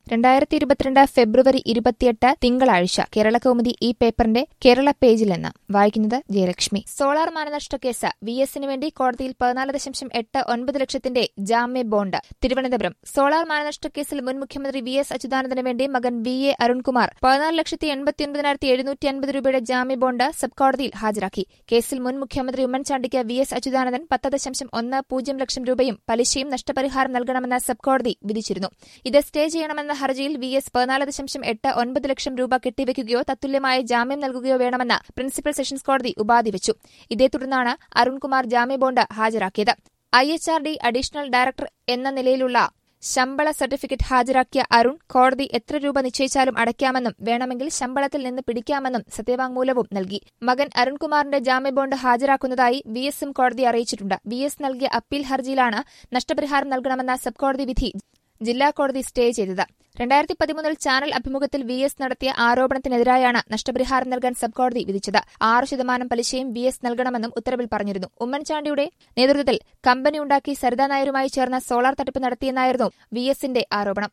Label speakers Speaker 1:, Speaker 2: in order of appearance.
Speaker 1: രണ്ടായിരത്തി ഇരുപത്തിരണ്ട് ഫെബ്രുവരി ഇരുപത്തിയെട്ട് തിങ്കളാഴ്ച കേരളകൗമുദി ഈ പേപ്പറിന്റെ കേരള പേജിൽ നിന്ന് വായിക്കുന്നത് ജയലക്ഷ്മി സോളാർ മാനനഷ്ട കേസ് വി എസിന് വേണ്ടി കോടതിയിൽ പതിനാല് ദശാംശം എട്ട് ഒൻപത് ലക്ഷത്തിന്റെ ജാമ്യ ബോണ്ട് തിരുവനന്തപുരം സോളാർ മാനനഷ്ട കേസിൽ മുൻ മുഖ്യമന്ത്രി വി എസ് അച്യുതാനന്ദന് വേണ്ടി മകൻ വി എ അരുൺകുമാർ പതിനാല് ലക്ഷത്തി എൺപത്തിയൊൻപതിനായിരത്തി എഴുന്നൂറ്റി അൻപത് രൂപയുടെ ജാമ്യ ബോണ്ട് സബ് കോടതിയിൽ ഹാജരാക്കി കേസിൽ മുൻ മുഖ്യമന്ത്രി ഉമ്മൻചാണ്ടിക്ക് വി എസ് അച്യുതാനന്ദൻ പത്ത് ദശാംശം ഒന്ന് പൂജ്യം ലക്ഷം രൂപയും പലിശയും നഷ്ടപരിഹാരം നൽകണമെന്ന് സബ് കോടതി വിധിച്ചിരുന്നു ഇത് സ്റ്റേ ചെയ്യണമെന്ന ഹർജിയിൽ വി എസ് പതിനാല് ദശാംശം എട്ട് ഒൻപത് ലക്ഷം രൂപ കെട്ടിവെക്കുകയോ തത്തുല്യമായ ജാമ്യം നൽകുകയോ വേണമെന്ന് പ്രിൻസിപ്പൽ സെഷൻസ് കോടതി ഉപാധി വെച്ചു ഇതേ തുടർന്നാണ് അരുൺകുമാർ ജാമ്യ ബോണ്ട് ഹാജരാക്കിയത് I H R D additional director എന്ന നിലയിലുള്ള ശമ്പള സർട്ടിഫിക്കറ്റ് ഹാജരാക്കിയ അരുൺ കോടതി എത്ര രൂപ നിശ്ചയിച്ചാലും അടയ്ക്കാമെന്നും വേണമെങ്കിൽ ശമ്പളത്തിൽ നിന്ന് പിടിക്കാമെന്നും സത്യവാങ്മൂലവും നൽകി മകൻ അരുൺകുമാറിന്റെ ജാമ്യ ബോണ്ട് ഹാജരാക്കുന്നതായി വി എസും കോടതി അറിയിച്ചിട്ടുണ്ട് വി എസ് നൽകിയ അപ്പീൽ ഹർജിയിലാണ് നഷ്ടപരിഹാരം നൽകണമെന്ന സബ് കോടതി വിധി ജില്ലാ കോടതി സ്റ്റേ ചെയ്തത് രണ്ടായിരത്തി പതിമൂന്നിൽ ചാനൽ അഭിമുഖത്തിൽ വി എസ് നടത്തിയ ആരോപണത്തിനെതിരായാണ് നഷ്ടപരിഹാരം നൽകാൻ സബ് കോടതി വിധിച്ചത് ആറ് ശതമാനം പലിശയും വി എസ് നൽകണമെന്നും ഉത്തരവിൽ പറഞ്ഞിരുന്നു ഉമ്മൻചാണ്ടിയുടെ നേതൃത്വത്തിൽ കമ്പനി ഉണ്ടാക്കി സരിതാ നായരുമായി ചേർന്ന് സോളാർ തട്ടിപ്പ് നടത്തിയെന്നായിരുന്നു വി എസിന്റെ ആരോപണം